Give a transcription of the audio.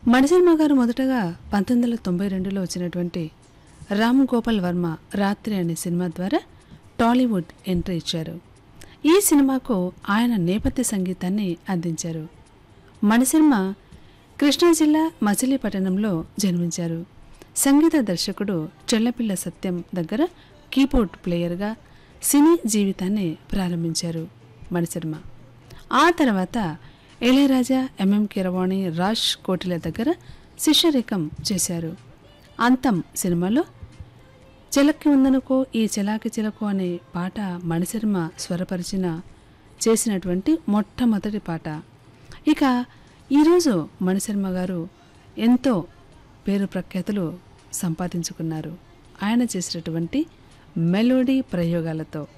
మణిశర్మ గారు మొదటగా పంతొమ్మిది వందల తొంభై రెండులో వచ్చినటువంటి రామ్ గోపాల్ వర్మ రాత్రి అనే సినిమా ద్వారా టాలీవుడ్ ఎంట్రీ ఇచ్చారు ఈ సినిమాకు ఆయన నేపథ్య సంగీతాన్ని అందించారు మణిశర్మ కృష్ణా జిల్లా మచిలీపట్నంలో జన్మించారు సంగీత దర్శకుడు చెల్లపిల్ల సత్యం దగ్గర కీబోర్డ్ ప్లేయర్గా సినీ జీవితాన్ని ప్రారంభించారు మణిశర్మ ఆ తర్వాత ఇళయరాజా ఎంఎం కీరవాణి రాజ్ కోటిల దగ్గర శిష్యరేఖం చేశారు అంతం సినిమాలో చిలక్కి ఉందనుకో ఈ చిలాకి చిలకు అనే పాట మణిశర్మ స్వరపరిచిన చేసినటువంటి మొట్టమొదటి పాట ఇక ఈరోజు మణిశర్మ గారు ఎంతో పేరు ప్రఖ్యాతులు సంపాదించుకున్నారు ఆయన చేసినటువంటి మెలోడీ ప్రయోగాలతో